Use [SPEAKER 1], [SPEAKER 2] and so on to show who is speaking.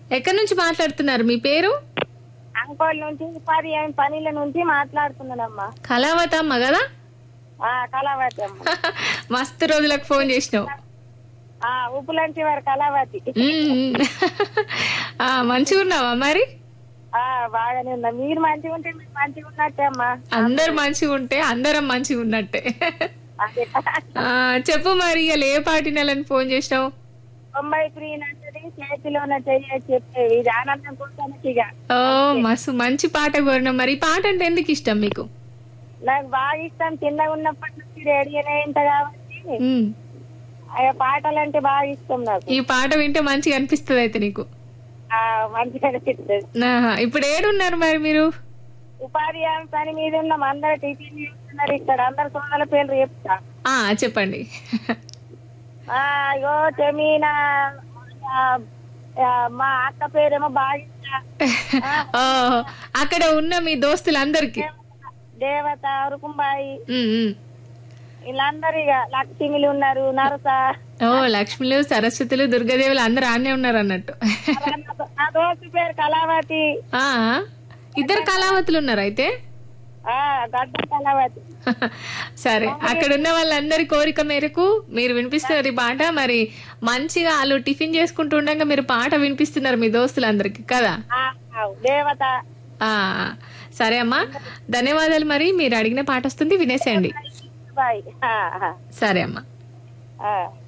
[SPEAKER 1] ఎక్కడి నుంచి మాట్లాడుతున్నారు మీ పేరు
[SPEAKER 2] అంకోల్ నుంచి ఉపాధి హామీ పనుల నుంచి మాట్లాడుతున్నానమ్మా
[SPEAKER 1] కళావతమ్మ కదా
[SPEAKER 2] ఆ కళావతి అమ్మ
[SPEAKER 1] మస్తు రోజులకు ఫోన్ చేసినావు
[SPEAKER 2] ఆ ఉప్పులంటి వారి కళావతి
[SPEAKER 1] మ్మ్. ఆ, మంచిగా ఉన్నావా మరి
[SPEAKER 2] ఆ బాగానే ఉందా మీరు మంచిగా ఉంటే మీరు మంచిగా ఉన్నట్టే అమ్మా
[SPEAKER 1] అందరు మంచిగా ఉంటే అందరం మంచిగా ఉన్నట్టే
[SPEAKER 2] అదే
[SPEAKER 1] ఆ, చెప్పు మరి ఇవాళ ఏ పార్టీ నెలని ఫోన్ చేసినావు
[SPEAKER 2] తొంభై త్రీ నచ్చది చేతిలోన చెయ్యి చెప్పేవి ఇది ఆనందం కోసం ఇక
[SPEAKER 1] ఓ మస్తు మంచి పాట కోరిన మరి ఈ పాట అంటే ఎందుకు ఇష్టం మీకు
[SPEAKER 2] నాకు బాగా ఇష్టం చిన్నగా ఉన్నప్పటి నుంచి రేడియోనే ఇంత కాబట్టి
[SPEAKER 1] మ్మ్.
[SPEAKER 2] ఆ పాటలు అంటే బాగా ఇష్టం నాకు
[SPEAKER 1] ఈ పాట వింటే మంచిగా అనిపిస్తుంది అయితే నీకు
[SPEAKER 2] ఆ మంచిగా అనిపిస్తుంది
[SPEAKER 1] ఆహా. ఇప్పుడు ఏడున్నారు మరి మీరు
[SPEAKER 2] ఉపాధి హామీ పని మీద ఉన్నాం అందరు టిఫిన్ చేస్తున్నారు ఇక్కడ అందరు సోదల పేర్లు చెప్తా
[SPEAKER 1] ఆ చెప్పండి
[SPEAKER 2] ఆ ఇగో జమీనా ఆ, ఆ, మా అక్క పేరేమో బాగా ఇష్టం.
[SPEAKER 1] ఓ అక్కడ ఉన్న మీ దోస్తులందరికి
[SPEAKER 2] దేవత రుకుంబాయి
[SPEAKER 1] మ్మ్, మ్మ్.
[SPEAKER 2] వీళ్ళందరూ ఇక లక్ష్మిలు ఉన్నారు నరస
[SPEAKER 1] ఓ లక్ష్మిలు సరస్వతులు దుర్గాదేవులు అందరు ఆనే ఉన్నారు అన్నట్టు
[SPEAKER 2] నా దోస్తు పేరు కళావతి
[SPEAKER 1] ఆ ఇద్దరు కళావతులు ఉన్నారు అయితే
[SPEAKER 2] ఆ గడ్డ కళావతి
[SPEAKER 1] సరే అక్కడ ఉన్న వాళ్ళందరి కోరిక మేరకు మీరు వినిపిస్తున్నారు ఈ పాట మరి మంచిగా వాళ్ళు టిఫిన్ చేసుకుంటూ ఉండగా మీరు పాట వినిపిస్తున్నారు మీ దోస్తులందరికి కదా
[SPEAKER 2] ఆ, ఆ, దేవత
[SPEAKER 1] ఆ సరే అమ్మా ధన్యవాదాలు మరి మీరు అడిగిన పాట వస్తుంది వినేసేయండి
[SPEAKER 2] బాయ్ ఆ, ఆ,
[SPEAKER 1] సరే అమ్మా
[SPEAKER 2] ఆ.